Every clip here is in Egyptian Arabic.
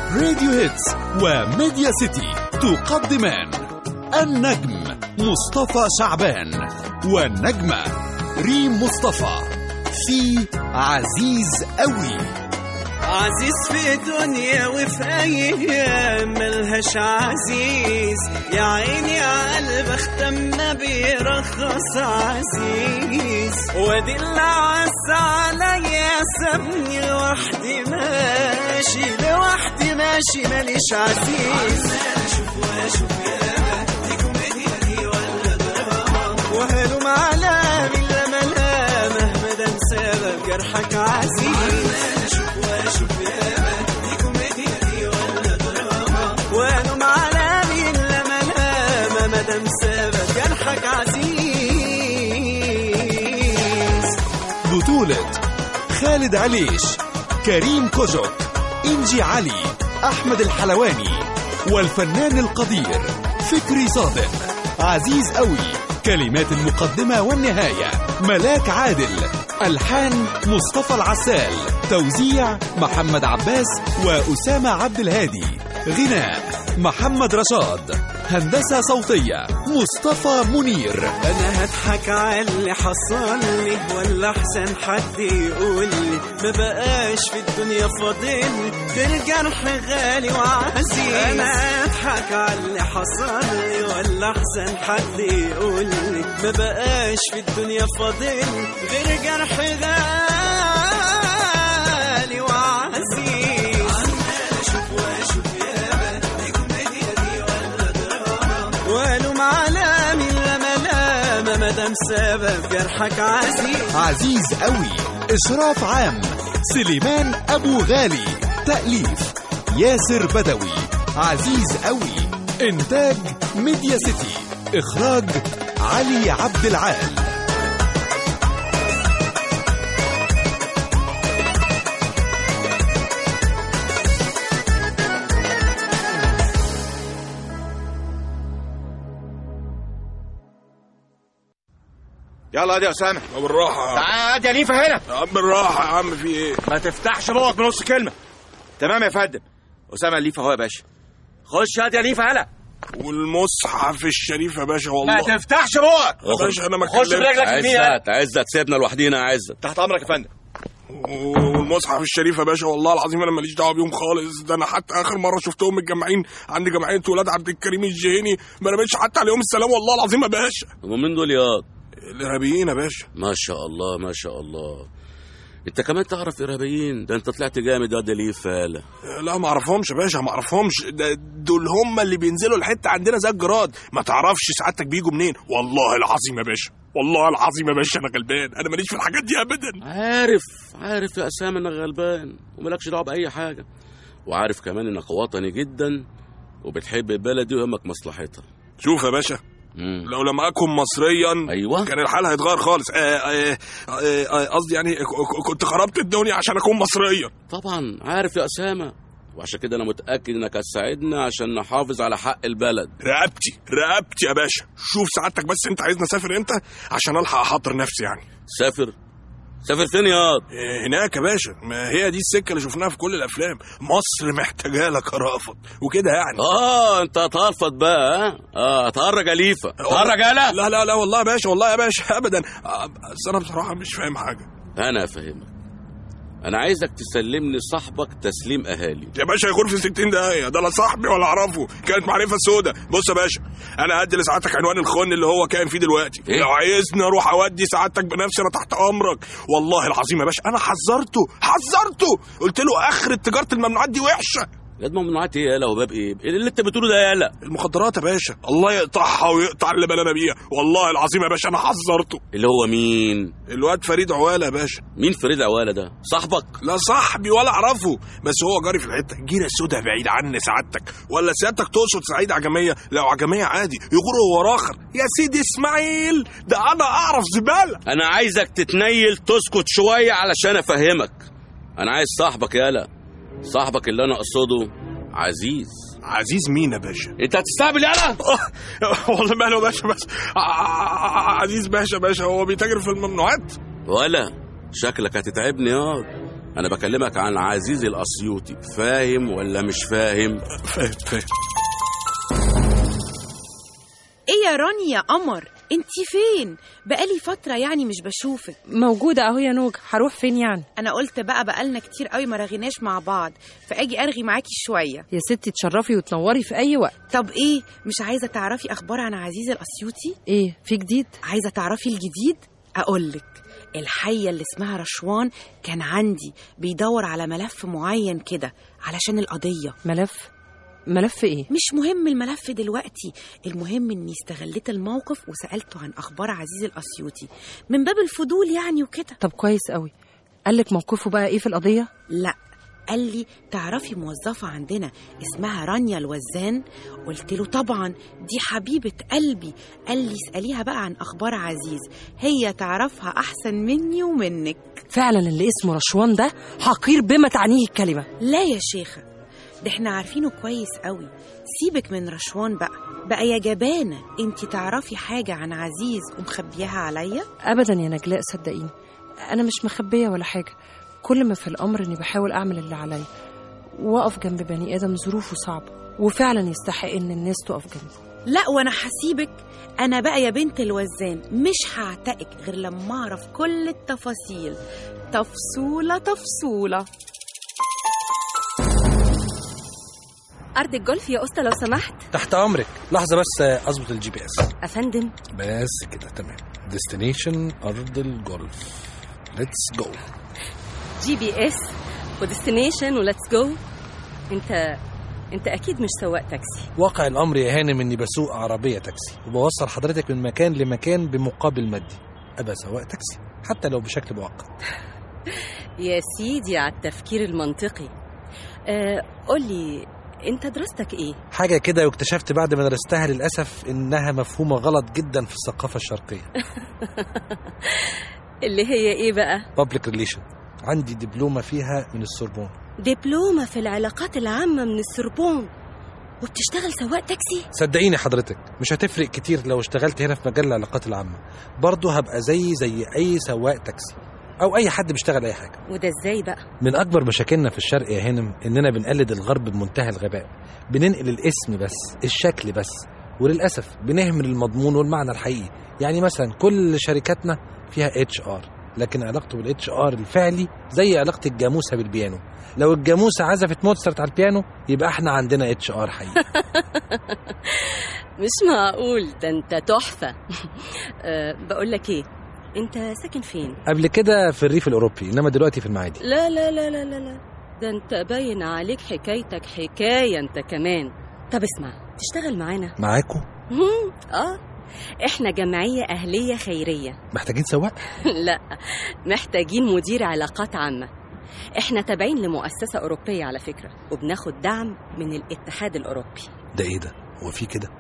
راديو هيتس وميديا سيتي تقدمان النجم مصطفى شعبان والنجمة ريم مصطفى في عزيز قوي عزيز في دنيا وفي ايام ملهاش عزيز يا عيني يا قلب اختمنا بيرخص عزيز وادي اللي عز عليا سابني لوحدي ماشي لوحدي ماشي ماليش عزيز وهلم على من لما لا مهما ده سبب جرحك عزيز وهلم على من لما لا مهما ده سبب جرحك عزيز بطولة خالد عليش كريم كوجك إنجي علي أحمد الحلواني والفنان القدير فكري صادق عزيز قوي كلمات المقدمة والنهاية ملاك عادل ألحان مصطفى العسال توزيع محمد عباس وأسامة عبد الهادي غناء محمد رشاد هندسة صوتية مصطفى منير انا هضحك على اللي حصل لي ولا احسن حد يقول لي ما بقاش في الدنيا فاضل غير جرح غالي وعزيز انا هضحك على اللي حصل لي ولا احسن حد يقول لي ما بقاش في الدنيا فاضل غير جرح غالي وعزيز والوم على من لما لما مدام سبب جرحك عزيز عزيز قوي إشراف عام سليمان أبو غالي تأليف ياسر بدوي عزيز قوي إنتاج ميديا سيتي إخراج علي عبد العال يلا يا اسامه بالراحة تعال يا ليفا هنا يا عم بالراحة يا عم في ايه؟ ما تفتحش بوقك بنص كلمه تمام يا فندم اسامه ليفا اهو يا باشا خش هات يا ليفا هلا والمصحف الشريف يا باشا ما والله تفتحش بوقك يا باشا انا ما خش اتكلمتش. برجلك اليمين عزت عزت سيبنا لوحدينا يا عزت تحت امرك يا فندم والمصحف الشريف يا باشا والله العظيم انا ماليش دعوه بيهم خالص ده انا حتى اخر مره شفتهم متجمعين عند جمعيه ولاد عبد الكريم الجهيني ما رميتش حتى عليهم السلام والله العظيم يا باشا هم مين دول ياض الارهابيين يا باشا ما شاء الله ما شاء الله انت كمان تعرف ارهابيين ده انت طلعت جامد يا ده ليه فاله لا ما اعرفهمش يا باشا ما اعرفهمش ده دول هم اللي بينزلوا الحته عندنا زي الجراد ما تعرفش سعادتك بيجوا منين والله العظيم يا باشا والله العظيم يا باشا انا غلبان انا ماليش في الحاجات دي ابدا عارف عارف يا اسامه انك غلبان ومالكش دعوه باي حاجه وعارف كمان انك وطني جدا وبتحب بلدي ويهمك مصلحتها شوف يا باشا مم. لو لم اكن مصريا ايوه كان الحال هيتغير خالص آه، آه، آه، آه، قصدي يعني ك- ك- كنت خربت الدنيا عشان اكون مصريا طبعا عارف يا اسامه وعشان كده انا متاكد انك هتساعدنا عشان نحافظ على حق البلد رقبتي رقبتي يا باشا شوف سعادتك بس انت عايزني اسافر امتى عشان الحق احضر نفسي يعني سافر سافر فين ياض آه، هناك يا باشا ما هي دي السكه اللي شفناها في كل الافلام مصر محتاجه لك يا رأفت وكده يعني اه انت هتهرفط بقى ها اه هتهرج اليفه هتهرج انا لا لا لا والله يا باشا والله يا باشا ابدا آه، بس انا بصراحه مش فاهم حاجه انا افهمك انا عايزك تسلمني صاحبك تسليم اهالي يا باشا يكون في 60 دقيقة ده لا صاحبي ولا اعرفه كانت معرفة سودة بص يا باشا انا هدي لسعادتك عنوان الخن اللي هو كان فيه دلوقتي إيه؟ لو عايزني اروح اودي سعادتك بنفسي انا تحت امرك والله العظيم يا باشا انا حذرته حذرته قلت له اخر تجارة الممنوعات دي وحشة يا دي ممنوعات ايه يالا وباب ايه إيه اللي انت بتقوله ده يالا المخدرات يا باشا الله يقطعها ويقطع اللي بلانا بيها والله العظيم يا باشا انا حذرته اللي هو مين الواد فريد عوالة يا باشا مين فريد عواله ده صاحبك لا صاحبي ولا اعرفه بس هو جاري في الحته جيره سودا بعيد عني سعادتك ولا سيادتك تقصد سعيد عجميه لو عجميه عادي يغور هو اخر يا سيدي اسماعيل ده انا اعرف زباله انا عايزك تتنيل تسكت شويه علشان افهمك انا عايز صاحبك يالا صاحبك اللي انا اقصده عزيز عزيز مين يا باشا انت هتستقبل يالا والله ماله يا باشا بس ع- عزيز باشا باشا هو بيتاجر في الممنوعات ولا شكلك هتتعبني ياض انا بكلمك عن عزيزي الاسيوطي فاهم ولا مش فاهم فاهم فاهم ايه يا رانيا يا قمر انتي فين بقالي فتره يعني مش بشوفك موجودة اهو يا نوج هروح فين يعني انا قلت بقى بقالنا كتير قوي ما رغيناش مع بعض فاجي ارغي معاكي شويه يا ستي تشرفي وتنوري في اي وقت طب ايه مش عايزه تعرفي اخبار عن عزيز الاسيوطي ايه في جديد عايزه تعرفي الجديد اقولك الحية اللي اسمها رشوان كان عندي بيدور على ملف معين كده علشان القضية ملف ملف ايه مش مهم الملف دلوقتي المهم اني استغلت الموقف وسألته عن اخبار عزيز الاسيوطي من باب الفضول يعني وكده طب كويس قوي قالك موقفه بقى ايه في القضية لا قال لي تعرفي موظفة عندنا اسمها رانيا الوزان قلت له طبعا دي حبيبة قلبي قال لي اسأليها بقى عن أخبار عزيز هي تعرفها أحسن مني ومنك فعلا اللي اسمه رشوان ده حقير بما تعنيه الكلمة لا يا شيخة ده احنا عارفينه كويس قوي سيبك من رشوان بقى بقى يا جبانة انتي تعرفي حاجة عن عزيز ومخبياها عليا ابدا يا نجلاء صدقيني انا مش مخبية ولا حاجة كل ما في الامر اني بحاول اعمل اللي عليا واقف جنب بني ادم ظروفه صعبة وفعلا يستحق ان الناس تقف جنبه لا وانا هسيبك انا بقى يا بنت الوزان مش هعتقك غير لما اعرف كل التفاصيل تفصولة تفصولة أرض الجولف يا أسطى لو سمحت تحت امرك لحظه بس اظبط الجي بي اس أفندم بس كده تمام ديستنيشن ارض الجولف ليتس جو جي بي اس وديستنيشن وليتس جو أنت أنت أكيد مش سواق تاكسي واقع الامر يا هانم اني بسوق عربيه تاكسي وبوصل حضرتك من مكان لمكان بمقابل مادي ابقى سواق تاكسي حتى لو بشكل مؤقت يا سيدي على التفكير المنطقي أه قول لي أنت دراستك إيه؟ حاجه كده واكتشفت بعد ما درستها للاسف انها مفهومه غلط جدا في الثقافه الشرقيه اللي هي إيه بقى؟ بابليك ريليشن عندي دبلومه فيها من السوربون دبلومة في العلاقات العامة من السربون وبتشتغل سواق تاكسي؟ صدقيني حضرتك مش هتفرق كتير لو اشتغلت هنا في مجال العلاقات العامه برضه هبقى زي زي اي سواق تاكسي او اي حد بيشتغل اي حاجه وده إزاي بقى؟ من اكبر مشاكلنا في الشرق يا هانم اننا بنقلد الغرب بمنتهى الغباء بننقل الاسم بس الشكل بس وللاسف بنهمل المضمون والمعنى الحقيقي يعني مثلا كل شركاتنا فيها اتش ار لكن علاقته بالاتش ار الفعلي زي علاقه الجاموسه بالبيانو لو الجاموسه عزفت موتسارت على البيانو يبقى احنا عندنا اتش ار حقيقي مش معقول ده أنت تحفة أه بقول لك إيه؟ أنت ساكن فين؟ قبل كده في الريف الاوروبي انما دلوقتي في المعادي لا لا لا لا لا لا ده انت باين عليك حكايتك حكاية انت كمان طب اسمع تشتغل معانا معاكم مم، اه احنا جمعية أهلية خيرية محتاجين سواق لا محتاجين مدير علاقات عامة احنا تابعين لمؤسسة أوروبية على فكرة وبناخد دعم من الاتحاد الأوروبي ده ايه ده هو في كده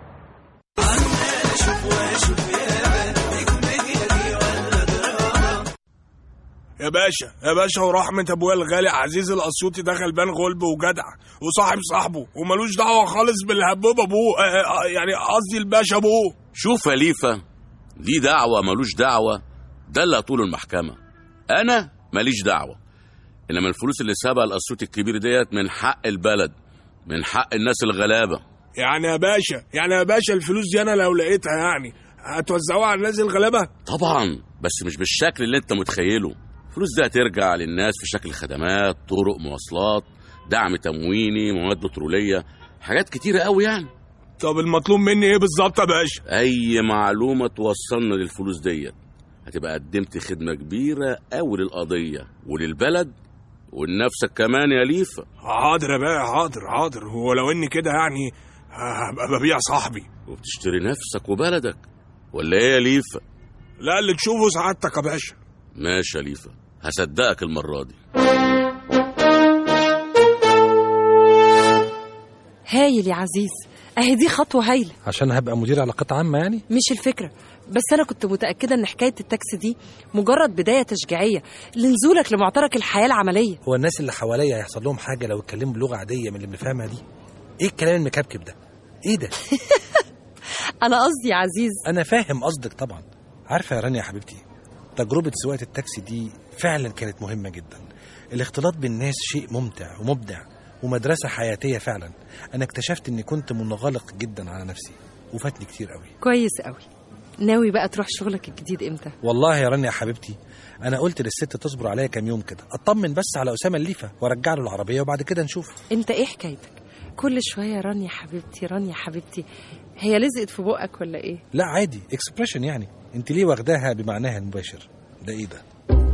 يا باشا يا باشا ورحمة ابويا الغالي عزيز الاسيوطي ده غلبان غلب وجدع وصاحب صاحبه وملوش دعوة خالص بالهبوب ابوه آه، آه، يعني قصدي الباشا ابوه شوف يا ليفا دي دعوة ملوش دعوة ده اللي هتقوله المحكمة أنا ماليش دعوة إنما الفلوس اللي سابها الأسيوط الكبير ديت من حق البلد من حق الناس الغلابة يعني يا باشا يعني يا باشا الفلوس دي انا لو لقيتها يعني هتوزعوها على الناس الغلابة طبعا بس مش بالشكل اللي انت متخيله الفلوس دي هترجع للناس في شكل خدمات طرق مواصلات دعم تمويني مواد بترولية حاجات كتيرة قوي يعني طب المطلوب مني ايه بالظبط يا باشا أي معلومة توصلنا للفلوس ديت هتبقى قدمت خدمة كبيرة أوي للقضية وللبلد ولنفسك كمان يا ليفا حاضر يا باشا حاضر حاضر هو لو اني كده يعني هبقى ببيع صاحبي وبتشتري نفسك وبلدك ولا ايه يا ليفا لا اللي تشوفه سعادتك يا باشا ماشي يا ليفا هصدقك المرة دي هايل يا عزيز اهي دي خطوة هايلة عشان هبقى مدير علاقات عامه يعني مش الفكرة بس أنا كنت متأكدة إن حكاية التاكسي دي مجرد بداية تشجيعية لنزولك لمعترك الحياة العملية هو الناس اللي حواليا هيحصل لهم حاجه لو اتكلموا بلغه عاديه من اللي بنفهمها دي ايه الكلام المكبكب ده ايه ده أنا قصدي يا عزيز انا فاهم قصدك طبعا عارفه يا رانيا يا حبيبتي تجربه سواقه التاكسي دي فعلا كانت مهمه جدا الاختلاط بالناس شيء ممتع ومبدع ومدرسة حياتية فعلا أنا اكتشفت إني كنت منغلق جدا على نفسي وفاتني كتير قوي كويس قوي ناوي بقى تروح شغلك الجديد امتى والله يا رانيا يا حبيبتي أنا قلت للست تصبر عليا كام يوم كده أطمن بس على أسامة الليفة وأرجع له العربية وبعد كده نشوف انت ايه حكايتك كل شويه رانيا حبيبتي رانيا حبيبتي هي لزقت في بقك ولا ايه لا عادي اكسبريشن يعني أنت ليه واخداها بمعناها المباشر ده إيه ده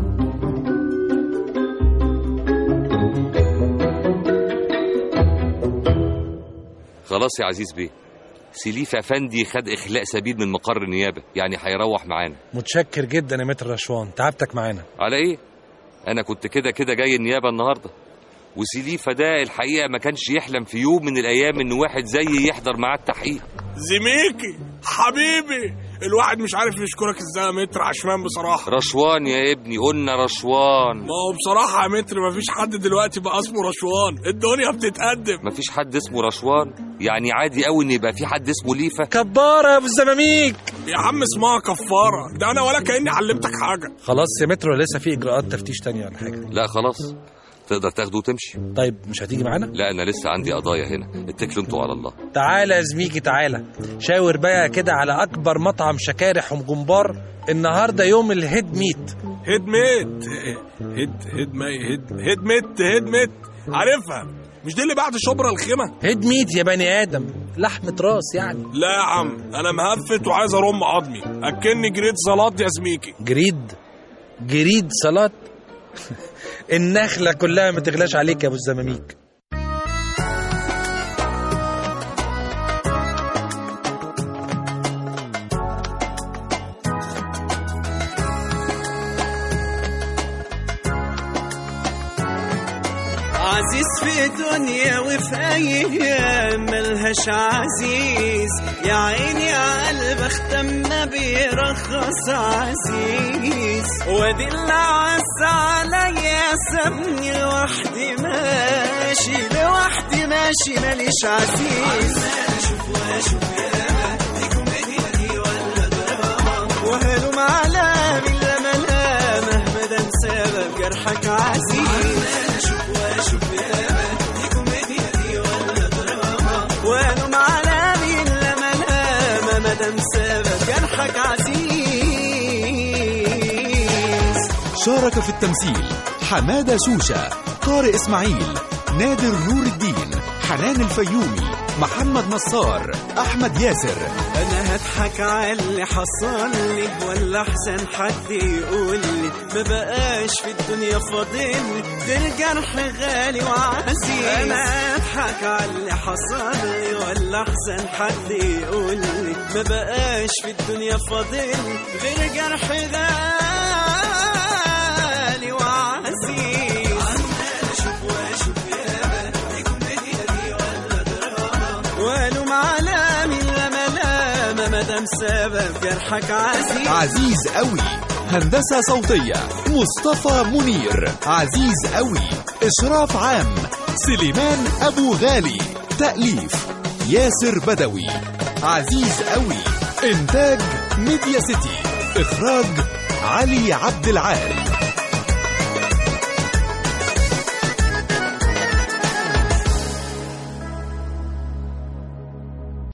خلاص يا عزيز بيه سليف افندي خد اخلاء سبيل من مقر النيابه يعني هيروح معانا متشكر جدا يا متر رشوان تعبتك معانا على ايه انا كنت كده كده جاي النيابه النهارده وسليفه ده الحقيقه ما كانش يحلم في يوم من الايام ان واحد زيي يحضر معاه التحقيق زميكي حبيبي الواحد مش عارف يشكرك ازاي يا متر عشمان بصراحه رشوان يا ابني قلنا رشوان ما هو بصراحه يا متر مفيش حد دلوقتي بقى اسمه رشوان الدنيا بتتقدم مفيش حد اسمه رشوان يعني عادي قوي ان يبقى في حد اسمه ليفه كبارة يا أبو الزماميك يا عم اسمها كفاره ده انا ولا كاني علمتك حاجه خلاص يا متر ولا لسه في إجراءات تفتيش تانية ولا حاجة لا خلاص تقدر تاخده وتمشي طيب مش هتيجي معانا لا انا لسه عندي قضايا هنا اتكلوا انتوا على الله تعالى يا زميكي تعالى شاور بقى كده على أكبر مطعم شكارح ومجمبار النهاردة يوم الهيد ميت هيد ميت هيد هيد مي هيد هيد ميت هيد ميت عارفها مش دي اللي بعد شبرا الخيمه هيد ميت يا بني آدم لحمة راس يعني لا يا عم انا مهفت وعايز ارم عظمي اكني جريت زلط يا زميكي جريد جريد صلاة النخلة كلها ما تغلاش عليك يا أبو الزماميك عزيز في دنيا وفي ايام ملهاش عزيز يا عيني يا قلب اختم ما بيرخص عزيز وادي اللي عز عليا سابني لوحدي ماشي لوحدي ماشي ماليش عزيز وهلو معلام الا ملامه مدام سبب جرحك عزيز وهلو معلام الا ملامه مدام سبب جرحك عزيز شارك في التمثيل حمادة شوشة طارق إسماعيل نادر نور الدين حنان الفيومي محمد نصار أحمد ياسر انا هضحك على اللي حصل لي ولا احسن حد يقول لي ما بقاش في الدنيا فاضل غير جرح غالي وعزيز انا هضحك على اللي حصل لي ولا احسن حد يقول لي ما بقاش في الدنيا فاضل غير جرح غالي وعزيز وقالوا معلامي لا ملامة مدام سبب جرحك عزيز عزيز قوي هندسة صوتية مصطفى منير عزيز قوي إشراف عام سليمان أبو غالي تأليف ياسر بدوي عزيز قوي إنتاج ميديا سيتي إخراج علي عبد العال